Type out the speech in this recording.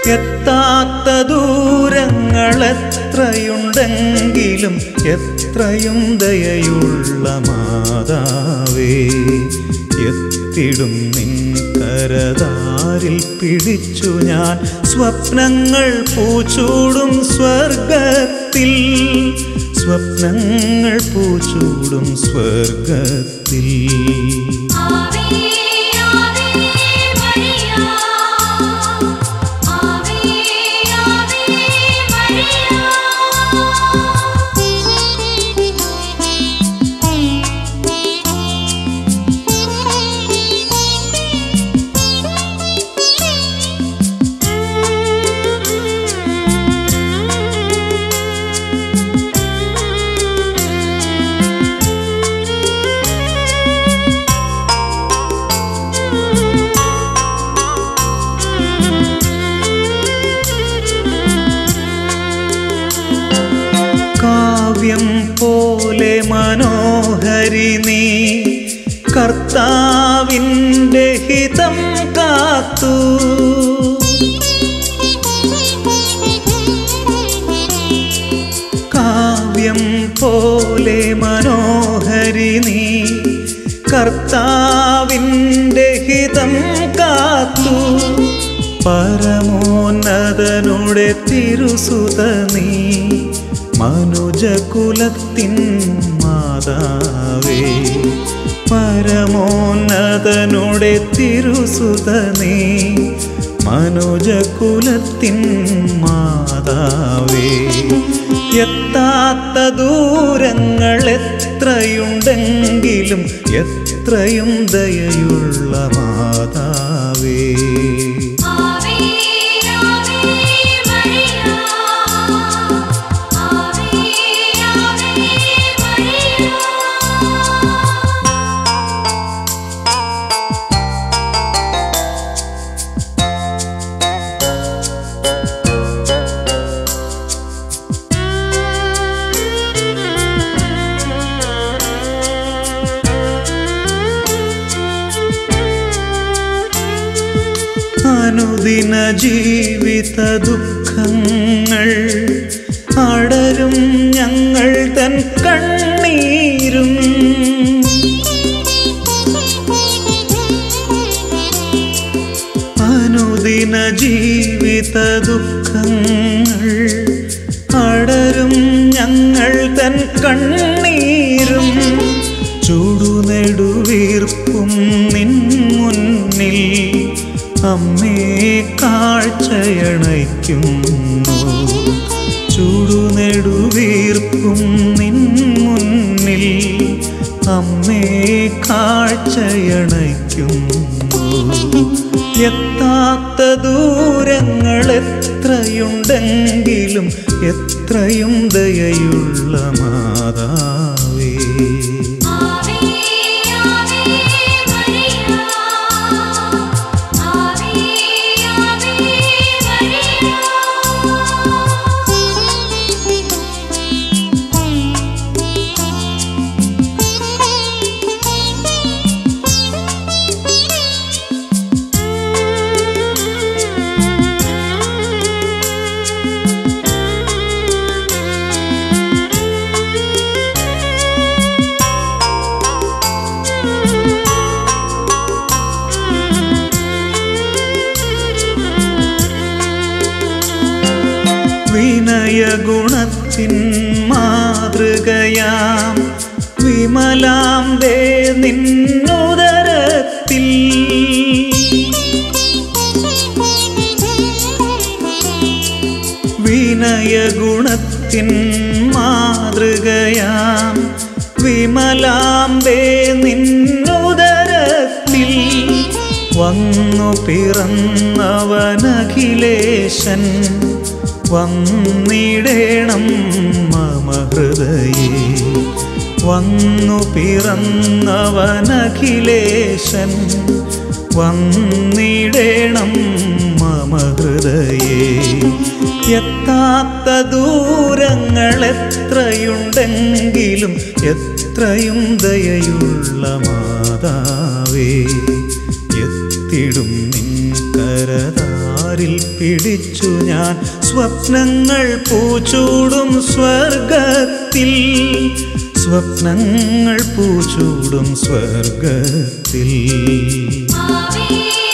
എത്താത്ത ദൂരങ്ങൾ എത്രയുണ്ടെങ്കിലും എത്രയും ദയയുള്ള മാതാവേ എത്തിടും നിൻ കരതാരിൽ പിടിച്ചു ഞാൻ സ്വപ്നങ്ങൾ പൂച്ചൂടും സ്വർഗത്തിൽ സ്വപ്നങ്ങൾ പൂച്ചൂടും സ്വർഗത്തിൽ ആവേ ആവേ മരിയ ആവേ ആവേ കാവ്യം പോലെ മനോഹരി നീ കർത്താവിൻ്റെ ഹിതം കാത്തു കാവ്യം പോലെ മനോഹരി നീ കർത്താവിൻ്റെ ഹിതം കാത്തു പരമോന്നതനുടെ തിരുസുത നീ മനുജകുലത്തിൻ മാതാവേ പരമോന്നതനുടെ തിരുസുത നീ മനുജകുലത്തിൻ മാതാവേ എത്താത്ത ദൂരങ്ങൾ എത്രയുണ്ടെങ്കിലും എത്രയും ദയയുള്ള മാതാവേ ആവേ ആവേ മരിയ ആവേ ആവേ മരിയ അനുദിന ജീവിത ദുഃഖങ്ങൾ അടരും ഞങ്ങൾ തൻ കണ്ണീരും അനുദിന ജീവിത ദുഃഖങ്ങൾ അടരും ഞങ്ങൾ തൻ കണ്ണീരും ചുടുനെടുവീർപ്പും നിൻ മുന്നിൽ അമ്മേ കാഴ്ചയണയ്ക്കുന്നു ചുടുനെടുവീർപ്പും നിൻ മുന്നിൽ അമ്മേ കാഴ്ചയണയ്ക്കുന്നു എത്താത്ത ദൂരങ്ങൾ എത്രയുണ്ടെങ്കിലും എത്രയും ദയയുള്ള മാതാവേ ആവേ ആവേ മരിയ ആവേ ആവേ വിനയഗുണത്തിൻ മാതൃകയാം വിമലാം ദേ നിന്നുദരത്തിൽ വിനയഗുണത്തിൻ മാതൃകയാം വിമലാംബേ നിന്നുദരത്തിൽ വന്നു പിറന്നവനഖിലേശൻ വന്നിടേണം മമ ഹൃദയേ വന്നു പിറന്നവനഖിലേശൻ വന്നിടേണം മമ ഹൃദയേ എത്താത്ത ദൂരങ്ങൾ എത്രയുണ്ടെങ്കിലും എത്രയും ദയയുള്ള മാതാവേ എത്തിടും നിൻ കരതാരിൽ പിടിച്ചു ഞാൻ സ്വപ്നങ്ങൾ പൂച്ചൂടും സ്വർഗത്തിൽ സ്വപ്നങ്ങൾ പൂച്ചൂടും സ്വർഗത്തിൽ ആവേ